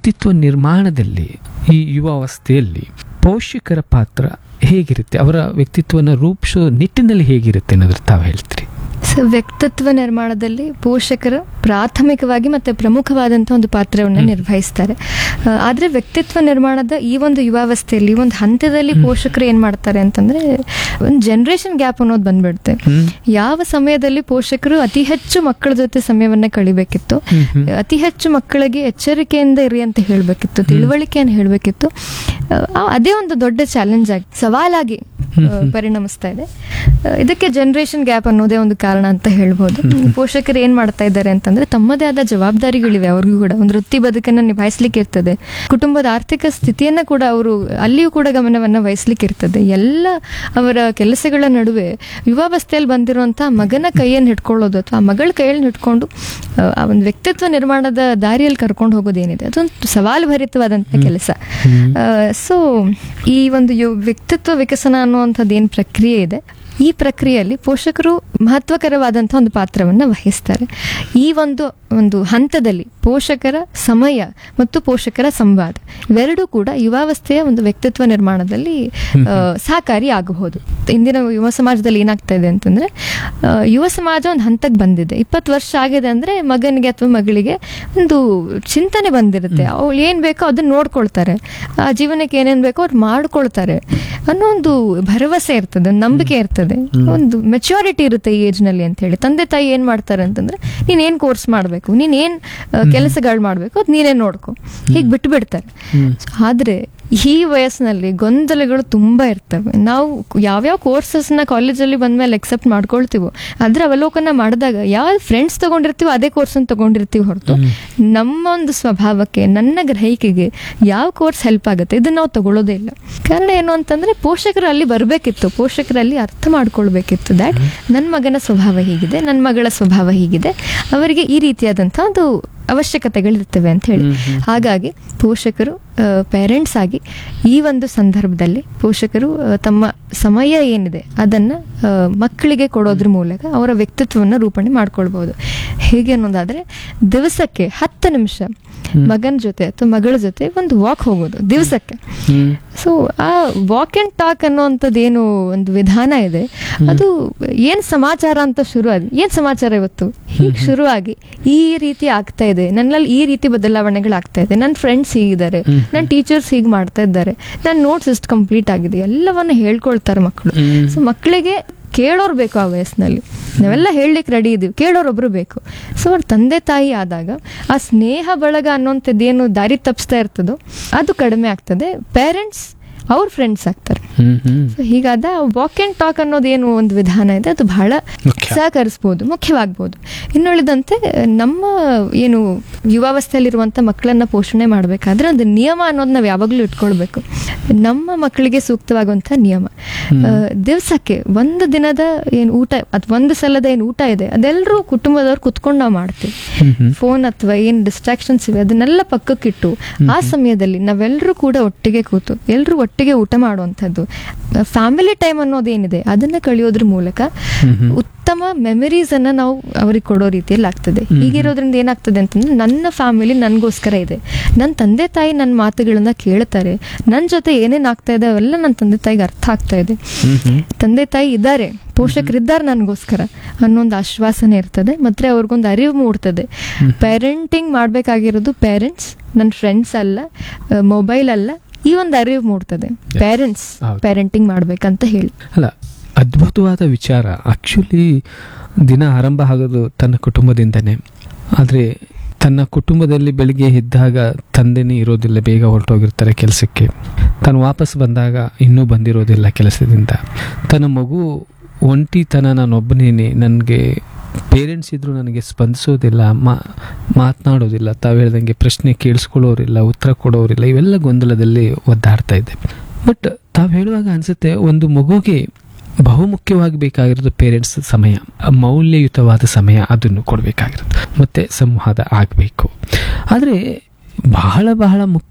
ವ್ಯಕ್ತಿತ್ವ ನಿರ್ಮಾಣದಲ್ಲಿ ಈ ಯುವಾವಸ್ಥೆಯಲ್ಲಿ ಪೋಷಕರ ಪಾತ್ರ ಹೇಗಿರುತ್ತೆ ಅವರ ವ್ಯಕ್ತಿತ್ವನ ರೂಪಿಸೋ ನಿಟ್ಟಿನಲ್ಲಿ ಹೇಗಿರುತ್ತೆ ಅನ್ನೋದ್ರ ತಾವು ಹೇಳ್ತೀರಿ ಸೊ ವ್ಯಕ್ತಿತ್ವ ನಿರ್ಮಾಣದಲ್ಲಿ ಪೋಷಕರು ಪ್ರಾಥಮಿಕವಾಗಿ ಮತ್ತು ಪ್ರಮುಖವಾದಂಥ ಒಂದು ಪಾತ್ರವನ್ನು ನಿರ್ವಹಿಸ್ತಾರೆ ಆ, ಆದ್ರೆ ವ್ಯಕ್ತಿತ್ವ ನಿರ್ಮಾಣದ ಈ ಒಂದು ಯುವಾವಸ್ಥೆಯಲ್ಲಿ ಈ ಒಂದು ಹಂತದಲ್ಲಿ ಪೋಷಕರು ಏನು ಮಾಡ್ತಾರೆ ಅಂತಂದ್ರೆ ಒಂದು ಜನರೇಷನ್ ಗ್ಯಾಪ್ ಅನ್ನೋದು ಬಂದ್ಬಿಡುತ್ತೆ ಯಾವ ಸಮಯದಲ್ಲಿ ಪೋಷಕರು ಅತಿ ಹೆಚ್ಚು ಮಕ್ಕಳ ಜೊತೆ ಸಮಯವನ್ನ ಕಳಿಬೇಕಿತ್ತು ಅತಿ ಹೆಚ್ಚು ಮಕ್ಕಳಿಗೆ ಎಚ್ಚರಿಕೆಯಿಂದ ಇರಿ ಅಂತ ಹೇಳಬೇಕಿತ್ತು ತಿಳುವಳಿಕೆಯನ್ನು ಹೇಳಬೇಕಿತ್ತು ಅದೇ ಒಂದು ದೊಡ್ಡ ಚಾಲೆಂಜ್ ಆಗಿ ಸವಾಲಾಗಿ ಆ, ಪರಿಣಮಿಸ್ತಾ ಇದೆ ಆ, ಇದಕ್ಕೆ ಜನರೇಷನ್ ಗ್ಯಾಪ್ ಅನ್ನೋದೇ ಒಂದು ಕಾರಣ ಅಂತ ಹೇಳ್ಬೋದು ಪೋಷಕರು ಏನ್ ಮಾಡ್ತಾ ಇದ್ದಾರೆ ಅಂತಂದ್ರೆ ತಮ್ಮದೇ ಆದ ಜವಾಬ್ದಾರಿಗಳಿವೆ ಅವ್ರಿಗೂ ಕೂಡ ಒಂದು ವೃತ್ತಿ ಬದುಕನ್ನ ನಿಭಾಯಿಸ್ಲಿಕ್ಕೆ ಇರ್ತದೆ ಕುಟುಂಬದ ಆರ್ಥಿಕ ಸ್ಥಿತಿಯನ್ನ ಕೂಡ ಅವರು ಅಲ್ಲಿಯೂ ಕೂಡ ಗಮನವನ್ನ ವಹಿಸ್ಲಿಕ್ಕೆ ಇರ್ತದೆ ಎಲ್ಲ ಅವರ ಕೆಲಸಗಳ ನಡುವೆ ಯುವಾವಸ್ಥೆಯಲ್ಲಿ ಬಂದಿರುವಂತಹ ಮಗನ ಕೈಯನ್ನು ಹಿಡ್ಕೊಳ್ಳೋದು ಅಥವಾ ಆ ಮಗಳ ಕೈಯಲ್ಲಿ ಹಿಡ್ಕೊಂಡು ಆ, ಆ ಒಂದು ವ್ಯಕ್ತಿತ್ವ ನಿರ್ಮಾಣದ ದಾರಿಯಲ್ಲಿ ಕರ್ಕೊಂಡು ಹೋಗೋದೇನಿದೆ ಅದೊಂದು ಸವಾಲು ಭರಿತವಾದಂಥ ಕೆಲಸ ಸೊ ಈ ಒಂದು ಯು- ವ್ಯಕ್ತಿತ್ವ ವಿಕಸನ ಅನ್ನುವಂಥದ್ದು ಏನು ಪ್ರಕ್ರಿಯೆ ಇದೆ ಈ ಪ್ರಕ್ರಿಯೆಯಲ್ಲಿ ಪೋಷಕರು ಮಹತ್ವಕರವಾದಂಥ ಒಂದು ಪಾತ್ರವನ್ನು ವಹಿಸ್ತಾರೆ ಈ ಒಂದು ಒಂದು ಹಂತದಲ್ಲಿ ಪೋಷಕರ ಸಮಯ ಮತ್ತು ಪೋಷಕರ ಸಂವಾದ ಇವೆರಡೂ ಕೂಡ ಯುವಾವಸ್ಥೆಯ ಒಂದು ವ್ಯಕ್ತಿತ್ವ ನಿರ್ಮಾಣದಲ್ಲಿ ಆ, ಸಹಕಾರಿ ಆಗಬಹುದು ಇಂದಿನ ಯುವ ಸಮಾಜದಲ್ಲಿ ಏನಾಗ್ತಾ ಇದೆ ಅಂತಂದ್ರೆ ಆ, ಯುವ ಸಮಾಜ ಒಂದು ಹಂತಕ್ಕೆ ಬಂದಿದೆ ಇಪ್ಪತ್ತು ವರ್ಷ ಆಗಿದೆ ಅಂದ್ರೆ ಮಗನಿಗೆ ಅಥವಾ ಮಗಳಿಗೆ ಒಂದು ಚಿಂತನೆ ಬಂದಿರುತ್ತೆ ಅವ್ಳು ಏನ್ ಬೇಕೋ ಅದನ್ನ ನೋಡ್ಕೊಳ್ತಾರೆ ಆ ಜೀವನಕ್ಕೆ ಏನೇನ್ ಬೇಕೋ ಅವ್ರು ಮಾಡ್ಕೊಳ್ತಾರೆ ಅನ್ನೋ ಒಂದು ಭರವಸೆ ಇರ್ತದೆ ಒಂದು ನಂಬಿಕೆ ಇರ್ತದೆ ಒಂದು ಮೆಚುರಿಟಿ ಇರುತ್ತೆ ಈ ಏಜ್ ನಲ್ಲಿ ಅಂತ ಹೇಳಿ ತಂದೆ ತಾಯಿ ಏನ್ ಮಾಡ್ತಾರೆ ಅಂತಂದ್ರೆ ನೀನ್ ಏನ್ ಕೋರ್ಸ್ ಮಾಡ್ಬೇಕು ನೀನ್ ಏನ್ ಕೆಲಸಗಳು ಮಾಡ್ಬೇಕು ಅದ್ ನೀನೇ ನೋಡ್ಕೊ ಹೀಗೆ ಬಿಟ್ಟು ಬಿಡ್ತಾರೆ ಆದ್ರೆ ಈ ವಯಸ್ಸಿನಲ್ಲಿ ಗೊಂದಲಗಳು ತುಂಬಾ ಇರ್ತವೆ ನಾವು ಯಾವ್ಯಾವ ಕೋರ್ಸಸ್ನ ಕಾಲೇಜಲ್ಲಿ ಬಂದ್ಮೇಲೆ ಎಕ್ಸೆಪ್ಟ್ ಮಾಡ್ಕೊಳ್ತೀವೋ ಅದ್ರ ಅವಲೋಕನ ಮಾಡಿದಾಗ ಯಾವ ಫ್ರೆಂಡ್ಸ್ ತಗೊಂಡಿರ್ತೀವೋ ಅದೇ ಕೋರ್ಸನ್ನು ತಗೊಂಡಿರ್ತೀವಿ ಹೊರತು ನಮ್ಮ ಒಂದು ಸ್ವಭಾವಕ್ಕೆ ನನ್ನ ಗ್ರಹಿಕೆಗೆ ಯಾವ ಕೋರ್ಸ್ ಹೆಲ್ಪ್ ಆಗುತ್ತೆ ಇದನ್ನ ನಾವು ತಗೊಳ್ಳೋದೇ ಇಲ್ಲ ಕಾರಣ ಏನು ಅಂತಂದ್ರೆ ಪೋಷಕರು ಅಲ್ಲಿ ಬರಬೇಕಿತ್ತು ಪೋಷಕರಲ್ಲಿ ಅರ್ಥ ಮಾಡ್ಕೊಳ್ಬೇಕಿತ್ತು ದ್ಯಾಟ್ ನನ್ನ ಮಗನ ಸ್ವಭಾವ ಹೀಗಿದೆ ನನ್ನ ಮಗಳ ಸ್ವಭಾವ ಹೀಗಿದೆ ಅವರಿಗೆ ಈ ರೀತಿಯಾದಂಥ ಒಂದು ಅವಶ್ಯಕತೆಗಳಿರ್ತವೆ ಅಂತ ಹೇಳಿ ಹಾಗಾಗಿ ಪೋಷಕರು ಪೇರೆಂಟ್ಸ್ ಆಗಿ ಈ ಒಂದು ಸಂದರ್ಭದಲ್ಲಿ ಪೋಷಕರು ಆ, ತಮ್ಮ ಸಮಯ ಏನಿದೆ ಅದನ್ನ ಆ, ಮಕ್ಕಳಿಗೆ ಕೊಡೋದ್ರ ಮೂಲಕ ಅವರ ವ್ಯಕ್ತಿತ್ವವನ್ನು ರೂಪಣೆ ಮಾಡ್ಕೊಳ್ಬಹುದು ಹೇಗೆ ಅನ್ನೋದಾದ್ರೆ ದಿವಸಕ್ಕೆ ಹತ್ತು ನಿಮಿಷ ಮಗನ ಜೊತೆ ಅಥವಾ ಮಗಳ ಜೊತೆ ಒಂದು ವಾಕ್ ಹೋಗೋದು ದಿವಸಕ್ಕೆ ಸೊ ಆ ವಾಕ್ ಅಂಡ್ ಟಾಕ್ ಅನ್ನೋಂಥದ್ದು ಏನು ಒಂದು ವಿಧಾನ ಇದೆ ಅದು ಏನ್ ಸಮಾಚಾರ ಅಂತ ಶುರು ಆಗಿ ಏನ್ ಸಮಾಚಾರ ಇವತ್ತು ಹೀಗೆ ಶುರುವಾಗಿ ಈ ರೀತಿ ಆಗ್ತಾ ಇದೆ ನನ್ನಲ್ಲಿ ಈ ರೀತಿ ಬದಲಾವಣೆಗಳಾಗ್ತಾ ಇದೆ ನನ್ನ ಫ್ರೆಂಡ್ಸ್ ಹೀಗಿದ್ದಾರೆ ನನ್ನ ಟೀಚರ್ಸ್ ಹೀಗೆ ಮಾಡ್ತಾ ಇದ್ದಾರೆ ನನ್ನ ನೋಟ್ಸ್ ಇಷ್ಟು ಕಂಪ್ಲೀಟ್ ಆಗಿದೆ ಎಲ್ಲವನ್ನ ಹೇಳ್ಕೊಳ್ತಾರೆ ಮಕ್ಕಳು ಸೊ ಮಕ್ಕಳಿಗೆ ಕೇಳೋರು ಬೇಕು ಆ ವಯಸ್ಸಿನಲ್ಲಿ ನಾವೆಲ್ಲ ಹೇಳಲಿಕ್ಕೆ ರೆಡಿ ಇದೀವಿ ಕೇಳೋರೊಬ್ರು ಬೇಕು ಸೊ ಅವ್ರ ತಂದೆ ತಾಯಿ ಆದಾಗ ಆ ಸ್ನೇಹ ಬಳಗ ಅನ್ನೋಂಥದ್ದು ಏನು ದಾರಿ ತಪ್ಪಿಸ್ತಾ ಇರ್ತದೋ ಅದು ಕಡಿಮೆ ಆಗ್ತದೆ ಪೇರೆಂಟ್ಸ್ ಅವ್ರ ಫ್ರೆಂಡ್ಸ್ ಆಗ್ತಾರೆ ಸೊ ಹೀಗಾದ ವಾಕ್ ಅಂಡ್ ಟಾಕ್ ಅನ್ನೋದೇನು ಒಂದು ವಿಧಾನ ಇದೆ ಅದು ಬಹಳ ಮುಖ್ಯ. ಸಹಕರಿಸ್ಬೋದು ಮುಖ್ಯವಾಗ್ಬೋದು ಇನ್ನುಳಿದಂತೆ ನಮ್ಮ ಏನು ಯುವಾವಸ್ಥೆಯಲ್ಲಿರುವಂಥ ಮಕ್ಕಳನ್ನ ಪೋಷಣೆ ಮಾಡಬೇಕಾದ್ರೆ ಒಂದು ನಿಯಮ ಅನ್ನೋದು ನಾವು ಯಾವಾಗಲೂ ಇಟ್ಕೊಳ್ಬೇಕು ನಮ್ಮ ಮಕ್ಕಳಿಗೆ ಸೂಕ್ತವಾಗುವಂಥ ನಿಯಮ ಆ, ದಿವ್ಸಕ್ಕೆ ಒಂದು ದಿನದ ಏನು ಊಟ ಅಥವಾ ಒಂದು ಸಲದ ಏನು ಊಟ ಇದೆ ಅದೆಲ್ಲರೂ ಕುಟುಂಬದವ್ರು ಕುತ್ಕೊಂಡು ನಾವು ಮಾಡ್ತೀವಿ ಫೋನ್ ಅಥವಾ ಏನು ಡಿಸ್ಟ್ರಾಕ್ಷನ್ಸ್ ಇವೆ ಅದನ್ನೆಲ್ಲ ಪಕ್ಕಕ್ಕಿಟ್ಟು ಆ ಸಮಯದಲ್ಲಿ ನಾವೆಲ್ಲರೂ ಕೂಡ ಒಟ್ಟಿಗೆ ಕೂತು ಎಲ್ಲರೂ ಒಟ್ಟಿಗೆ ಊಟ ಮಾಡುವಂಥದ್ದು ಫ್ಯಾಮಿಲಿ ಟೈಮ್ ಅನ್ನೋದೇನಿದೆ ಅದನ್ನ ಕಳೆಯೋದ್ರ ಮೂಲಕ ಉತ್ತಮ ಮೆಮರೀಸ್ ಅನ್ನ ನಾವು ಅವ್ರಿಗೆ ಕೊಡೋ ರೀತಿಯಲ್ಲಿ ಆಗ್ತದೆ ಹೀಗಿರೋದ್ರಿಂದ ಏನಾಗ್ತದೆ ಅಂತಂದ್ರೆ ನನ್ನ ಫ್ಯಾಮಿಲಿ ನನಗೋಸ್ಕರ ಇದೆ ನನ್ನ ತಂದೆ ತಾಯಿ ನನ್ನ ಮಾತುಗಳನ್ನ ಕೇಳ್ತಾರೆ ನನ್ನ ಜೊತೆ ಏನೇನ್ ಆಗ್ತಾ ಇದೆ ಅವೆಲ್ಲ ನನ್ನ ತಂದೆ ತಾಯಿಗೆ ಅರ್ಥ ಆಗ್ತಾ ಇದೆ ತಂದೆ ತಾಯಿ ಇದ್ದಾರೆ ಪೋಷಕರಿದ್ದಾರೆ ನನಗೋಸ್ಕರ ಅನ್ನೊಂದು ಆಶ್ವಾಸನೆ ಇರ್ತದೆ ಮತ್ತೆ ಅವ್ರಿಗೊಂದು ಅರಿವು ಮೂಡ್ತದೆ ಪೇರೆಂಟಿಂಗ್ ಮಾಡ್ಬೇಕಾಗಿರೋದು ಪೇರೆಂಟ್ಸ್ ನನ್ನ ಫ್ರೆಂಡ್ಸ್ ಅಲ್ಲ ಮೊಬೈಲ್ ಅಲ್ಲ ಈ ಒಂದು ಅರಿವು ಮೂಡ್ತದೆ ಪೇರೆಂಟ್ಸ್ ಹೌದು. ಪೇರೆಂಟಿಂಗ್ ಮಾಡ್ಬೇಕಂತ ಹೇಳಿ ಅಲ್ಲ ಅದ್ಭುತವಾದ ವಿಚಾರ ಆಕ್ಚುಲಿ ದಿನ ಆರಂಭ ಆಗೋದು ತನ್ನ ಕುಟುಂಬದಿಂದನೇ ಆದರೆ ತನ್ನ ಕುಟುಂಬದಲ್ಲಿ ಬೆಳಿಗ್ಗೆ ಎದ್ದಾಗ ತಂದೆನೇ ಇರೋದಿಲ್ಲ ಬೇಗ ಹೊರಟೋಗಿರ್ತಾರೆ ಕೆಲಸಕ್ಕೆ ತಾನು ವಾಪಸ್ ಬಂದಾಗ ಇನ್ನೂ ಬಂದಿರೋದಿಲ್ಲ ಕೆಲಸದಿಂದ ತನ್ನ ಮಗು ಒಂಟಿತನ ನಾನೊಬ್ಬನೇನೆ ನನಗೆ ಪೇರೆಂಟ್ಸ್ ಇದ್ದರೂ ನನಗೆ ಸ್ಪಂದಿಸೋದಿಲ್ಲ ಮಾ ಮಾತನಾಡೋದಿಲ್ಲ ತಾವು ಹೇಳ್ದಂಗೆ ಪ್ರಶ್ನೆ ಕೇಳಿಸ್ಕೊಳ್ಳೋರಿಲ್ಲ ಉತ್ತರ ಕೊಡೋರಿಲ್ಲ ಇವೆಲ್ಲ ಗೊಂದಲದಲ್ಲಿ ಒದ್ದಾಡ್ತಾ ಇದೆ ಬಟ್ ತಾವು ಹೇಳುವಾಗ ಅನಿಸುತ್ತೆ ಒಂದು ಮಗುಗೆ ಬಹುಮುಖ್ಯವಾಗಿ ಬೇಕಾಗಿರೋದು ಪೇರೆಂಟ್ಸ್ ಸಮಯ ಮೌಲ್ಯಯುತವಾದ ಸಮಯ ಅದನ್ನು ಕೊಡಬೇಕಾಗಿರೋದು ಮತ್ತೆ ಸಂವಾದ ಆಗಬೇಕು ಆದರೆ ಬಹಳ ಬಹಳ ಮುಖ್ಯ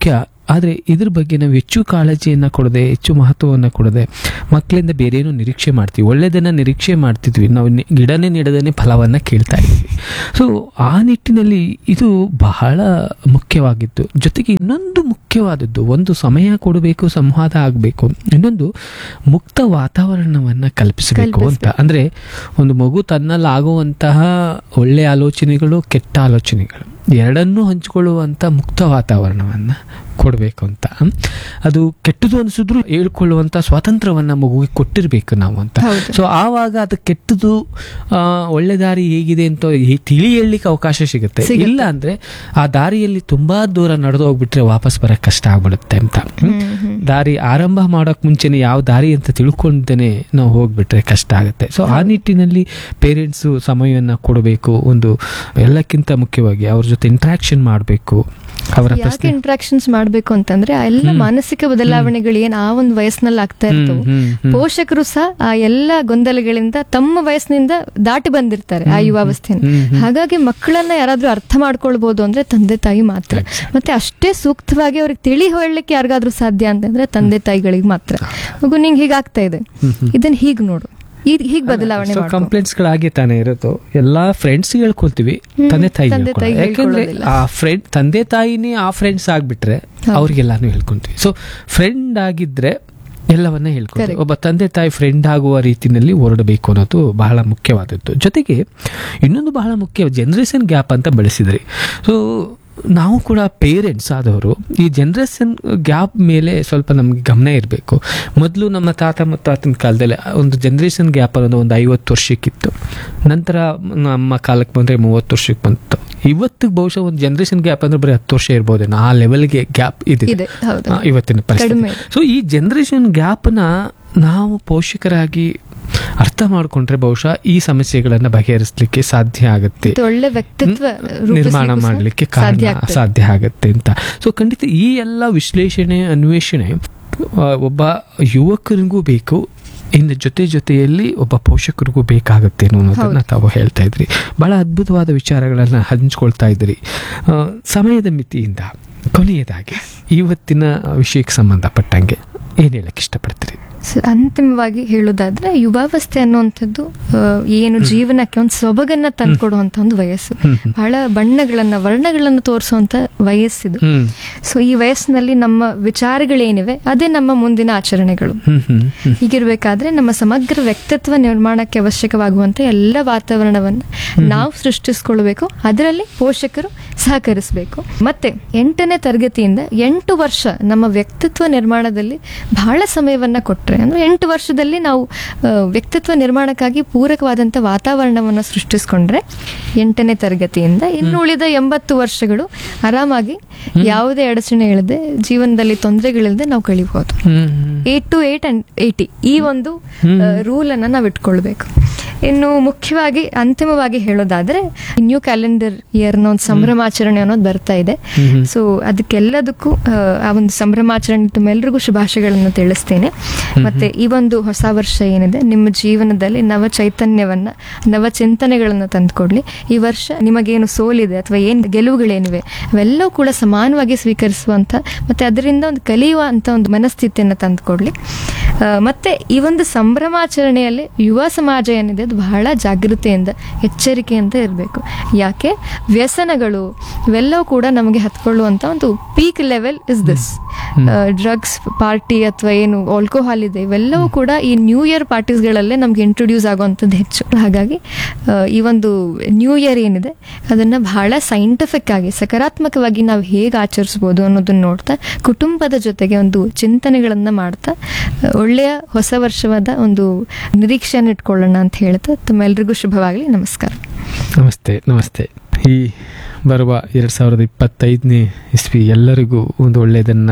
ಆದರೆ ಇದ್ರ ಬಗ್ಗೆ ನಾವು ಹೆಚ್ಚು ಕಾಳಜಿಯನ್ನು ಕೊಡದೆ ಹೆಚ್ಚು ಮಹತ್ವವನ್ನು ಕೊಡದೆ ಮಕ್ಕಳಿಂದ ಬೇರೇನೋ ನಿರೀಕ್ಷೆ ಮಾಡ್ತೀವಿ ಒಳ್ಳೆಯದನ್ನು ನಿರೀಕ್ಷೆ ಮಾಡ್ತಿದ್ವಿ ನಾವು ನಿ- ಗಿಡನೇ ನೀಡದೇ ಫಲವನ್ನು ಕೇಳ್ತಾ ಇದ್ವಿ ಸೊ ಆ ನಿಟ್ಟಿನಲ್ಲಿ ಇದು ಬಹಳ ಮುಖ್ಯವಾಗಿತ್ತು ಜೊತೆಗೆ ಇನ್ನೊಂದು ಮುಖ್ಯವಾದದ್ದು ಒಂದು ಸಮಯ ಕೊಡಬೇಕು ಸಂವಾದ ಆಗಬೇಕು ಇನ್ನೊಂದು ಮುಕ್ತ ವಾತಾವರಣವನ್ನು ಕಲ್ಪಿಸಬೇಕು ಅಂತ ಅಂದರೆ ಒಂದು ಮಗು ತನ್ನಲ್ಲಿ ಆಗುವಂತಹ ಒಳ್ಳೆಯ ಆಲೋಚನೆಗಳು ಕೆಟ್ಟ ಆಲೋಚನೆಗಳು ಎರಡನ್ನೂ ಹಂಚಿಕೊಳ್ಳುವಂಥ ಮುಕ್ತ ವಾತಾವರಣವನ್ನು ಕೊಡಬೇಕು ಅಂತ ಅದು ಕೆಟ್ಟದು ಅನಿಸಿದ್ರು ಹೇಳ್ಕೊಳ್ಳುವಂಥ ಸ್ವಾತಂತ್ರ್ಯವನ್ನು ಮಗುವಿಗೆ ಕೊಟ್ಟಿರಬೇಕು ನಾವು ಅಂತ ಹೌದು. ಸೊ ಆವಾಗ ಅದು ಕೆಟ್ಟದು ಆ, ಒಳ್ಳೆ ದಾರಿ ಹೇಗಿದೆ ಅಂತ ಹೇ- ತಿಳಿ ಹೇಳಲಿಕ್ಕೆ ಅವಕಾಶ ಸಿಗುತ್ತೆ ಸಿಗುತ್ತೆ. ಇಲ್ಲ ಅಂದ್ರೆ ಆ ದಾರಿಯಲ್ಲಿ ತುಂಬಾ ದೂರ ನಡೆದು ಹೋಗ್ಬಿಟ್ರೆ ವಾಪಸ್ ಬರಕ್ ಕಷ್ಟ ಆಗ್ಬಿಡುತ್ತೆ ಅಂತ ಹ್ಮ್? ಹ್ಮ್, ಹ್ಮ್. ದಾರಿ ಆರಂಭ ಮಾಡೋಕ್ ಮುಂಚೆನೆ ಯಾವ ದಾರಿ ಅಂತ ತಿಳ್ಕೊಂಡೇನೆ ನಾವು ಹೋಗ್ಬಿಟ್ರೆ ಕಷ್ಟ ಆಗುತ್ತೆ ಸೊ ಆ ನಿಟ್ಟಿನಲ್ಲಿ ಪೇರೆಂಟ್ಸು ಸಮಯವನ್ನು ಕೊಡಬೇಕು ಒಂದು ಎಲ್ಲಕ್ಕಿಂತ ಮುಖ್ಯವಾಗಿ ಅವ್ರ ಜೊತೆ ಇಂಟ್ರಾಕ್ಷನ್ ಮಾಡಬೇಕು ಅವರ ಯಾಕೆ ಪ್ರಶ್ನೆ ಇಂಟ್ರಾಕ್ಷನ್ಸ್ ಮಾಡ್ಬೇಕು ಅಂತಂದ್ರೆ ಆ ಎಲ್ಲ ಮಾನಸಿಕ ಬದಲಾವಣೆಗಳು ಏನ್ ಆ ಒಂದು ವಯಸ್ಸಿನಲ್ಲಿ ಆಗ್ತಾ ಇರ್ತವೆ ಹ್ಮ್, ಹ್ಮ್. ಪೋಷಕರು ಸಹ ಆ ಎಲ್ಲ ಗೊಂದಲಗಳಿಂದ ತಮ್ಮ ವಯಸ್ಸಿನಿಂದ ದಾಟಿ ಬಂದಿರ್ತಾರೆ ಆ ಯುವಾವಸ್ಥೆಯನ್ನು ಹ್ಮ್, ಹ್ಮ್. ಹಾಗಾಗಿ ಮಕ್ಕಳನ್ನ ಯಾರಾದ್ರೂ ಅರ್ಥ ಮಾಡ್ಕೊಳ್ಬಹುದು ಅಂದ್ರೆ ತಂದೆ ತಾಯಿ ಮಾತ್ರ ಮತ್ತೆ ಅಷ್ಟೇ ಸೂಕ್ತವಾಗಿ ಅವ್ರಿಗೆ ತಿಳಿ ಹೇಳಲಿಕ್ಕೆ ಯಾರಿಗಾದ್ರೂ ಸಾಧ್ಯ ಅಂತಂದ್ರೆ ತಂದೆ ತಾಯಿಗಳಿಗೆ ಮಾತ್ರ ಮಗು ನಿಂಗೆ ಹೀಗಾಗ್ತಾ ಇದೆ ಇದನ್ನ ಹೀಗ್ ನೋಡು ಈಗ ಹೀಗ್ ಬದಲಾವಣೆ ಸೊ ಮಾಡ್ಕೊ. ಕಂಪ್ಲೇಂಟ್ಸ್ಗಳಾಗೆ ತಾನೇ ಇರೋದು ಎಲ್ಲಾ ಫ್ರೆಂಡ್ಸ್ ಹೇಳ್ಕೊಳ್ತೀವಿ ಹ್ಮ್, ತಂದೆ ತಾಯಿ ತಂದೆ ತಾಯಿ ಯಾಕಂದ್ರೆ ಹೇಳ್ಕೊಳ್ಳೋದಿಲ್ಲ. ಆ ಫ್ರೆಂಡ್ ತಂದೆ ತಾಯಿನೇ ಆ ಫ್ರೆಂಡ್ಸ್ ಆಗ್ಬಿಟ್ರೆ ಅವ್ರಿಗೆಲ್ಲಾನು ಹೇಳ್ಕೊಂತೀವಿ ಸೊ ಫ್ರೆಂಡ್ ಆಗಿದ್ರೆ ಎಲ್ಲವನ್ನ ಹೇಳ್ಕೊಳ್ತೀವಿ Correct. ಒಬ್ಬ ತಂದೆ ತಾಯಿ ಫ್ರೆಂಡ್ ಆಗುವ ರೀತಿಯಲ್ಲಿ ಹೊರಡಬೇಕು ಅನ್ನೋದು ಬಹಳ ಮುಖ್ಯವಾದದ್ದು ಜೊತೆಗೆ ಇನ್ನೊಂದು ಬಹಳ ಮುಖ್ಯ ಜನರೇಷನ್ ಗ್ಯಾಪ್ ಅಂತ ಬೆಳೆಸಿದ್ರಿ ಸೊ ನಾವು ಕೂಡ ಪೇರೆಂಟ್ಸ್ ಆದವರು ಈ ಜನರೇಷನ್ ಗ್ಯಾಪ್ ಮೇಲೆ ಸ್ವಲ್ಪ ನಮಗೆ ಗಮನ ಇರಬೇಕು ಮೊದಲು ನಮ್ಮ ತಾತ ಮತ್ತು ತಾತನ ಕಾಲದಲ್ಲಿ ಒಂದು ಜನರೇಷನ್ ಗ್ಯಾಪ್ ಅನ್ನೋದು ಒಂದು ಐವತ್ತು ವರ್ಷಕ್ಕಿತ್ತು ನಂತರ ನಮ್ಮ ಕಾಲಕ್ಕೆ ಬಂದರೆ ಮೂವತ್ತು ವರ್ಷಕ್ಕೆ ಬಂತು ಇವತ್ತಿಗೆ ಬಹುಶಃ ಒಂದು ಜನರೇಷನ್ ಗ್ಯಾಪ್ ಅಂದ್ರೆ ಬರೀ ಹತ್ತು ವರ್ಷ ಇರ್ಬೋದೇನೋ ಆ ಲೆವೆಲ್ಗೆ ಗ್ಯಾಪ್ ಇದೆ ಇದೆ ಹೌದು ಆ, ಇವತ್ತಿನ ಪರಿಸ್ಥಿತಿ ಕಡಿಮೆ ಇದೆ. ಸೊ ಈ ಜನರೇಷನ್ ಗ್ಯಾಪ್ನ ನಾವು ಪೋಷಕರಾಗಿ ಅರ್ಥ ಮಾಡ್ಕೊಂಡ್ರೆ ಬಹುಶಃ ಈ ಸಮಸ್ಯೆಗಳನ್ನ ಬಗೆಹರಿಸಲಿಕ್ಕೆ ಸಾಧ್ಯ ಆಗುತ್ತೆ ಮತ್ತೆ ಒಳ್ಳೆ ವ್ಯಕ್ತಿತ್ವ ನಿರ್ಮಾಣ ರೂಪಿಸ್ಲಿಕ್ಕೂ ಸಹ ಮಾಡಲಿಕ್ಕೆ ಸಾಧ್ಯ ಕಾರಣ ಆಗ್ತದೆ. ಸಾಧ್ಯ ಆಗುತ್ತೆ ಅಂತ ಸೊ ಖಂಡಿತ ಈ ಎಲ್ಲ ವಿಶ್ಲೇಷಣೆ ಅನ್ವೇಷಣೆ ಆ, ಒಬ್ಬ ಯುವಕರಿಗೂ ಬೇಕು ಇನ್ನು ಜೊತೆ ಜೊತೆಯಲ್ಲಿ ಒಬ್ಬ ಪೋಷಕರಿಗೂ ಬೇಕಾಗುತ್ತೆ ಅನ್ನೋದನ್ನ ತಾವು ಹೇಳ್ತಾ ಇದ್ರಿ ಬಹಳ ಅದ್ಭುತವಾದ ವಿಚಾರಗಳನ್ನ ಹಂಚ್ಕೊಳ್ತಾ ಇದ್ರಿ ಆ, ಸಮಯದ ಮಿತಿಯಿಂದ ಕೊನೆಯದಾಗಿ ಇವತ್ತಿನ ವಿಷಯಕ್ಕೆ ಸಂಬಂಧಪಟ್ಟಂಗೆ ಏನ್ ಹೇಳಕ್ ಇಷ್ಟಪಡ್ತೀರಿ ಸ- ಅಂತಿಮವಾಗಿ ಹೇಳೋದಾದ್ರೆ ಯುವಾವಸ್ಥೆ ಅನ್ನುವಂಥದ್ದು ಆ, ಏನು ಜೀವನಕ್ಕೆ ಒಂದು ಸೊಬಗನ್ನ ತಂದ್ಕೊಡುವಂತ ಒಂದು ವಯಸ್ಸು ಹ್ಮ್, ಹ್ಮ್. ಬಹಳ ಬಣ್ಣಗಳನ್ನ ವರ್ಣಗಳನ್ನ ತೋರಿಸುವಂತ ವಯಸ್ಸಿದು ಹ್ಮ್ ಸೊ ಈ ವಯಸ್ಸಿನಲ್ಲಿ ನಮ್ಮ ವಿಚಾರಗಳೇನಿವೆ ಅದೇ ನಮ್ಮ ಮುಂದಿನ ಆಚರಣೆಗಳು ಹ್ಮ್ ಹ್ಮ್ ಹ್ಮ್ ಹೀಗಿರ್ಬೇಕಾದ್ರೆ ನಮ್ಮ ಸಮಗ್ರ ವ್ಯಕ್ತಿತ್ವ ನಿರ್ಮಾಣಕ್ಕೆ ಅವಶ್ಯಕವಾಗುವಂತ ಎಲ್ಲ ವಾತಾವರಣವನ್ನು ನಾವು ಸೃಷ್ಟಿಸ್ಕೊಳ್ಬೇಕು ಅದರಲ್ಲಿ ಪೋಷಕರು ಸಹಕರಿಸಬೇಕು ಮತ್ತೆ ಎಂಟನೇ ತರಗತಿಯಿಂದ ಎಂಟು ವರ್ಷ ನಮ್ಮ ವ್ಯಕ್ತಿತ್ವ ನಿರ್ಮಾಣದಲ್ಲಿ ಬಹಳ ಸಮಯವನ್ನ ಕೊಟ್ರೆ ಅಂದ್ರೆ ಎಂಟು ವರ್ಷದಲ್ಲಿ ನಾವು ಆ, ವ್ಯಕ್ತಿತ್ವ ನಿರ್ಮಾಣಕ್ಕಾಗಿ ಪೂರಕವಾದಂತ ವಾತಾವರಣವನ್ನು ಸೃಷ್ಟಿಸ್ಕೊಂಡ್ರೆ ಎಂಟನೇ ತರಗತಿಯಿಂದ ಇನ್ನು ಉಳಿದ ಎಂಬತ್ತು ವರ್ಷಗಳು ಆರಾಮಾಗಿ ಯಾವುದೇ ಅಡಚಣೆ ಇಲ್ಲದೆ ಜೀವನದಲ್ಲಿ ತೊಂದರೆಗಳಿಲ್ಲದೆ ನಾವು ಕಳಿಬಹುದು ಹ್ಮ್ ಹ್ಮ್ eight two eight and eighty ಈ ಒಂದು ರೂಲ್ ಅನ್ನ ನಾವು ಇಟ್ಕೊಳ್ಬೇಕು ಇನ್ನು ಮುಖ್ಯವಾಗಿ ಅಂತಿಮವಾಗಿ ಹೇಳೋದಾದ್ರೆ ನ್ಯೂ ಕ್ಯಾಲೆಂಡರ್ ಇಯರ್ನ ಒಂದು ಸಂಭ್ರಮಾಚರಣೆ ಅನ್ನೋದು ಬರ್ತಾ ಇದೆ ಸೊ ಅದಕ್ಕೆಲ್ಲದಕ್ಕೂ ಆ, ಆ ಒಂದು ಸಂಭ್ರಮಾಚರಣೆ ತಮ್ಮೆಲ್ಲರಿಗೂ ಶುಭಾಶಯಗಳನ್ನು ತಿಳಿಸ್ತೇನೆ ಮತ್ತೆ ಈ ಒಂದು ಹೊಸ ವರ್ಷ ಏನಿದೆ ನಿಮ್ಮ ಜೀವನದಲ್ಲಿ ನವ ಚೈತನ್ಯವನ್ನ ನವ ಚಿಂತನೆಗಳನ್ನು ತಂದುಕೊಡ್ಲಿ ಈ ವರ್ಷ ನಿಮಗೇನು ಸೋಲಿದೆ ಅಥವಾ ಏನು ಗೆಲುವುಗಳೇನಿವೆ ಅವೆಲ್ಲವೂ ಕೂಡ ಸಮಾನವಾಗಿ ಸ್ವೀಕರಿಸುವಂತ ಮತ್ತೆ ಅದರಿಂದ ಒಂದು ಕಲಿಯುವಂತ ಒಂದು ಮನಸ್ಥಿತಿಯನ್ನು ತಂದುಕೊಡ್ಲಿ ಆ, ಮತ್ತೆ ಈ ಒಂದು ಸಂಭ್ರಮಾಚರಣೆಯಲ್ಲಿ ಯುವ ಸಮಾಜ ಏನಿದೆ ಅದು ಬಹಳ ಜಾಗೃತೆಯಿಂದ ಎಚ್ಚರಿಕೆಯಿಂದ ಇರಬೇಕು ಯಾಕೆ ವ್ಯಸನಗಳು ಇವೆಲ್ಲವೂ ಕೂಡ ನಮಗೆ ಹತ್ಕೊಳ್ಳುವಂತ ಒಂದು peak level is this drugs party ಅಥವಾ ಏನು ಆಲ್ಕೋಹಾಲ್ ಇದೆ ಇವೆಲ್ಲವೂ ಕೂಡ ಈ ನ್ಯೂ ಇಯರ್ ಪಾರ್ಟೀಸ್ಗಳಲ್ಲೇ ನಮ್ಗೆ ಇಂಟ್ರೊಡ್ಯೂಸ್ ಆಗುವಂಥದ್ದು ಹೆಚ್ಚು ಹಾಗಾಗಿ ಆ, ಈ ಒಂದು ನ್ಯೂ ಇಯರ್ ಏನಿದೆ ಅದನ್ನ ಬಹಳ ಸೈಂಟಿಫಿಕ್ ಆಗಿ ಸಕಾರಾತ್ಮಕವಾಗಿ ನಾವು ಹೇಗೆ ಆಚರಿಸ್ಬೋದು ಅನ್ನೋದನ್ನ ನೋಡ್ತಾ ಕುಟುಂಬದ ಜೊತೆಗೆ ಒಂದು ಚಿಂತನೆಗಳನ್ನ ಮಾಡ್ತಾ ಆ, ಒಳ್ಳೆಯ ಹೊಸ ವರ್ಷವಾದ ಒಂದು ನಿರೀಕ್ಷೆಯನ್ನು ಇಟ್ಕೊಳ್ಳೋಣ ಅಂತ ಹೇಳ್ತಾ ತಮ್ಮೆಲ್ರಿಗೂ ಶುಭವಾಗಲಿ ನಮಸ್ಕಾರ ನಮಸ್ತೆ ನಮಸ್ತೆ ಈ ಬರುವ ಎರಡು ಸಾವಿರದ ಇಪ್ಪತ್ತೈದನೇ ಇಸ್ವಿ ಎಲ್ಲರಿಗೂ ಒಂದು ಒಳ್ಳೆಯದನ್ನು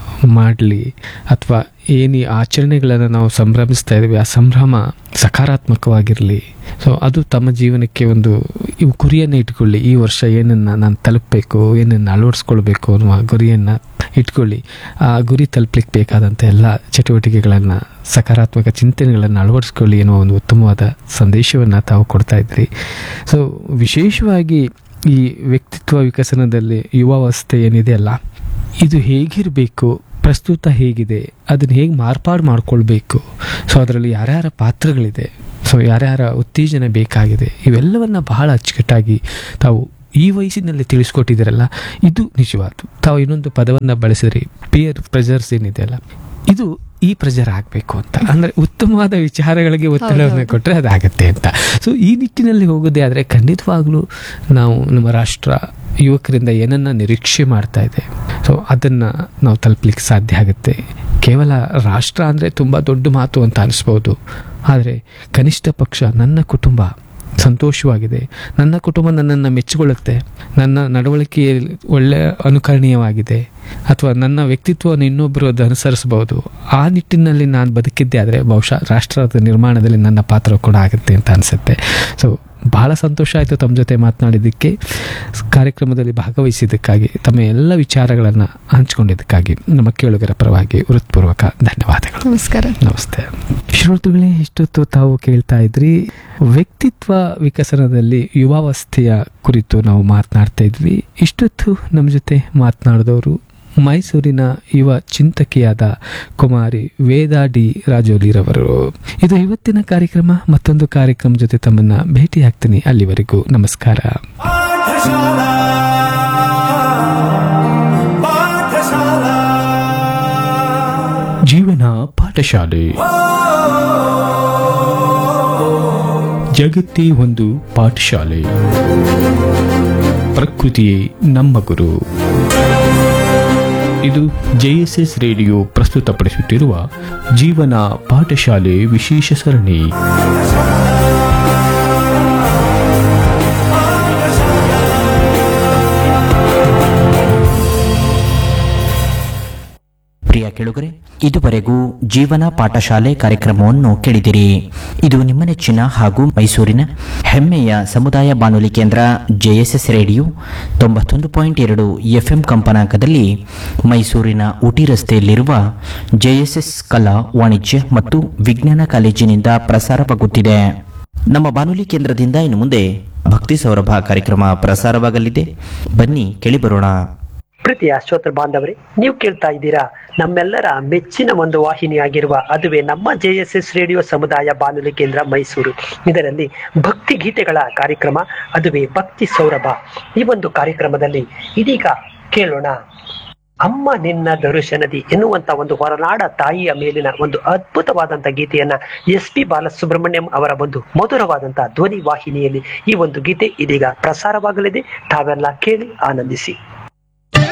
ಮಾಡಲಿ ಅಥವಾ ಏನು ಈ ಆಚರಣೆಗಳನ್ನು ನಾವು ಸಂಭ್ರಮಿಸ್ತಾ ಇದ್ದೀವಿ ಆ ಸಂಭ್ರಮ ಸಕಾರಾತ್ಮಕವಾಗಿರಲಿ ಸೊ ಅದು ತಮ್ಮ ಜೀವನಕ್ಕೆ ಒಂದು ಇವು ಗುರಿಯನ್ನು ಇಟ್ಕೊಳ್ಳಿ ಈ ವರ್ಷ ಏನನ್ನು ನಾನು ತಲುಪಬೇಕು ಏನನ್ನು ಅಳವಡಿಸ್ಕೊಳ್ಬೇಕು ಅನ್ನುವ ಗುರಿಯನ್ನು ಇಟ್ಕೊಳ್ಳಿ ಆ ಗುರಿ ತಲುಪಲಿಕ್ಕೆ ಬೇಕಾದಂಥ ಎಲ್ಲ ಚಟುವಟಿಕೆಗಳನ್ನು ಸಕಾರಾತ್ಮಕ ಚಿಂತನೆಗಳನ್ನು ಅಳವಡಿಸ್ಕೊಳ್ಳಿ ಎನ್ನುವ ಒಂದು ಉತ್ತಮವಾದ ಸಂದೇಶವನ್ನು ತಾವು ಕೊಡ್ತಾ ಇದ್ರಿ ಸೊ ವಿಶೇಷವಾಗಿ ಈ ವ್ಯಕ್ತಿತ್ವ ವಿಕಸನದಲ್ಲಿ ಯುವಾವಸ್ಥೆ ಏನಿದೆ ಅಲ್ಲ ಇದು ಹೇಗಿರಬೇಕು ಪ್ರಸ್ತುತ ಹೇಗಿದೆ ಅದನ್ನು ಹೇಗೆ ಮಾರ್ಪಾಡು ಮಾಡ್ಕೊಳ್ಬೇಕು ಸೊ ಅದರಲ್ಲಿ ಯಾರ್ಯಾರ ಪಾತ್ರಗಳಿದೆ ಸೊ ಯಾರ್ಯಾರ ಉತ್ತೇಜನ ಬೇಕಾಗಿದೆ ಇವೆಲ್ಲವನ್ನ ಬಹಳ ಅಚ್ಚುಕಟ್ಟಾಗಿ ತಾವು ಈ ವಯಸ್ಸಿನಲ್ಲಿ ತಿಳಿಸ್ಕೊಟ್ಟಿದ್ದೀರಲ್ಲ ಇದು ನಿಜವಾದ ತಾವು ಇನ್ನೊಂದು ಪದವನ್ನು ಬಳಸಿದ್ರಿ ಪಿಯರ್ ಪ್ರೆಜರ್ಸ್ ಏನಿದೆ ಅಲ್ಲ ಇದು ಈ ಪ್ರೆಜರ್ ಆಗಬೇಕು ಅಂತ ಅಂದರೆ ಉತ್ತಮವಾದ ವಿಚಾರಗಳಿಗೆ ಒತ್ತಡವನ್ನು ಹೌದೌದು. ಕೊಟ್ಟರೆ ಅದಾಗತ್ತೆ ಅಂತ ಸೊ ಈ ನಿಟ್ಟಿನಲ್ಲಿ ಹೋಗೋದೇ ಆದರೆ ಖಂಡಿತವಾಗ್ಲೂ ನಾವು ನಮ್ಮ ರಾಷ್ಟ್ರ ಯುವಕರಿಂದ ಏನನ್ನ ನಿರೀಕ್ಷೆ ಮಾಡ್ತಾ ಇದೆ ಸೊ ಅದನ್ನು ನಾವು ತಲುಪಲಿಕ್ಕೆ ಸಾಧ್ಯ ಆಗುತ್ತೆ ಕೇವಲ ರಾಷ್ಟ್ರ ಅಂದರೆ ತುಂಬ ದೊಡ್ಡ ಮಾತು ಅಂತ ಅನಿಸ್ಬೋದು ಆದರೆ ಕನಿಷ್ಠ ಪಕ್ಷ ನನ್ನ ಕುಟುಂಬ ಸಂತೋಷವಾಗಿದೆ ನನ್ನ ಕುಟುಂಬ ನನ್ನನ್ನು ಮೆಚ್ಚಿಕೊಳ್ಳುತ್ತೆ ನನ್ನ ನಡವಳಿಕೆ ಒಳ್ಳೆ ಅನುಕರಣೀಯವಾಗಿದೆ ಅಥವಾ ನನ್ನ ವ್ಯಕ್ತಿತ್ವವನ್ನು ಇನ್ನೊಬ್ಬರು ಅದು ಅನುಸರಿಸಬಹುದು ಆ ನಿಟ್ಟಿನಲ್ಲಿ ನಾನು ಬದುಕಿದ್ದೆ ಆದರೆ ಬಹುಶಃ ರಾಷ್ಟ್ರದ ನಿರ್ಮಾಣದಲ್ಲಿ ನನ್ನ ಪಾತ್ರ ಕೂಡ ಆಗುತ್ತೆ ಅಂತ ಅನಿಸುತ್ತೆ ಸೊ ಬಹಳ ಸಂತೋಷ ಆಯಿತು ತಮ್ಮ ಜೊತೆ ಮಾತನಾಡಿದ್ದಕ್ಕೆ ಕಾರ್ಯಕ್ರಮದಲ್ಲಿ ಭಾಗವಹಿಸಿದ್ದಕ್ಕಾಗಿ ತಮ್ಮ ಎಲ್ಲ ವಿಚಾರಗಳನ್ನು ಹಂಚಿಕೊಂಡಿದ್ದಕ್ಕಾಗಿ ನಮ್ಮ ಕೇಳುಗರ ಪರವಾಗಿ ಹೃತ್ಪೂರ್ವಕ ಧನ್ಯವಾದಗಳು ನಮಸ್ಕಾರ ನಮಸ್ತೆ ಶ್ರೋತೃಗಳೇ ಇಷ್ಟೊತ್ತು ತಾವು ಕೇಳ್ತಾ ಇದ್ರಿ ವ್ಯಕ್ತಿತ್ವ ವಿಕಸನದಲ್ಲಿ ಯುವಾವಸ್ಥೆಯ ಕುರಿತು ನಾವು ಮಾತನಾಡ್ತಾ ಇದ್ವಿ ಇಷ್ಟೊತ್ತು ನಮ್ಮ ಜೊತೆ ಮಾತನಾಡಿದವರು ಮೈಸೂರಿನ ಯುವ ಚಿಂತಕಿಯಾದ ಕುಮಾರಿ ವೇದಾ ಡಿ ರಾಜೋಲಿರವರು ಇದು ಇವತ್ತಿನ ಕಾರ್ಯಕ್ರಮ ಮತ್ತೊಂದು ಕಾರ್ಯಕ್ರಮ ಜೊತೆ ತಮ್ಮನ್ನ ಭೇಟಿಯಾಗ್ತೀನಿ ಅಲ್ಲಿವರೆಗೂ ನಮಸ್ಕಾರ ಪಾಠಶಾಲಾ ಪಾಠಶಾಲಾ ಜೀವನ ಪಾಠಶಾಲೆ ಜಗತ್ತೇ ಒಂದು ಪಾಠಶಾಲೆ ಪ್ರಕೃತಿಯೇ ನಮ್ಮ ಗುರು ಇದು ಜೆಎಸ್ಎಸ್ ರೇಡಿಯೋ ಪ್ರಸ್ತುತಪಡಿಸುತ್ತಿರುವ ಜೀವನ ಪಾಠಶಾಲೆ ವಿಶೇಷ ಸರಣಿ ಪ್ರಿಯ ಕೆಳುಗರೆ ಇದುವರೆಗೂ ಜೀವನ ಪಾಠಶಾಲೆ ಕಾರ್ಯಕ್ರಮವನ್ನು ಕೇಳಿದಿರಿ ಇದು ನಿಮ್ಮ ನೆಚ್ಚಿನ ಹಾಗೂ ಮೈಸೂರಿನ ಹೆಮ್ಮೆಯ ಸಮುದಾಯ ಬಾನುಲಿ ಕೇಂದ್ರ ಜೆಎಸ್ಎಸ್ ರೇಡಿಯೋ ತೊಂಬತ್ತೊಂದು ಪಾಯಿಂಟ್ ಎರಡು ಎಫ್ಎಂ ಕಂಪನಾಂಕದಲ್ಲಿ ಮೈಸೂರಿನ ಊಟಿ ರಸ್ತೆಯಲ್ಲಿರುವ ಜೆಎಸ್ಎಸ್ ಕಲಾ ವಾಣಿಜ್ಯ ಮತ್ತು ವಿಜ್ಞಾನ ಕಾಲೇಜಿನಿಂದ ಪ್ರಸಾರವಾಗುತ್ತಿದೆ ನಮ್ಮ ಬಾನುಲಿ ಕೇಂದ್ರದಿಂದ ಇನ್ನು ಮುಂದೆ ಭಕ್ತಿ ಸೌರಭ ಕಾರ್ಯಕ್ರಮ ಪ್ರಸಾರವಾಗಲಿದೆ ಬನ್ನಿ ಕೇಳಿಬರೋಣ ಪ್ರೀತಿಯ ಶ್ರೋತೃ ಬಾಂಧವರೇ ನೀವು ಕೇಳ್ತಾ ಇದ್ದೀರಾ ನಮ್ಮೆಲ್ಲರ ಮೆಚ್ಚಿನ ಒಂದು ವಾಹಿನಿಯಾಗಿರುವ ಅದುವೇ ನಮ್ಮ ಜೆ ಎಸ್ ಎಸ್ ರೇಡಿಯೋ ಸಮುದಾಯ ಬಾನುಲಿ ಕೇಂದ್ರ ಮೈಸೂರು ಇದರಲ್ಲಿ ಭಕ್ತಿ ಗೀತೆಗಳ ಕಾರ್ಯಕ್ರಮ ಅದುವೇ ಭಕ್ತಿ ಸೌರಭ ಈ ಒಂದು ಕಾರ್ಯಕ್ರಮದಲ್ಲಿ ಇದೀಗ ಕೇಳೋಣ ಅಮ್ಮ ನಿನ್ನ ದರುಶನದಿ ಎನ್ನುವಂತ ಒಂದು ಹೊರನಾಡ ತಾಯಿಯ ಮೇಲಿನ ಒಂದು ಅದ್ಭುತವಾದಂತ ಗೀತೆಯನ್ನ ಎಸ್ ಪಿ ಬಾಲಸುಬ್ರಹ್ಮಣ್ಯಂ ಅವರ ಒಂದು ಮಧುರವಾದಂತಹ ಧ್ವನಿ ವಾಹಿನಿಯಲ್ಲಿ ಈ ಒಂದು ಗೀತೆ ಇದೀಗ ಪ್ರಸಾರವಾಗಲಿದೆ ತಾವೆಲ್ಲ ಕೇಳಿ ಆನಂದಿಸಿ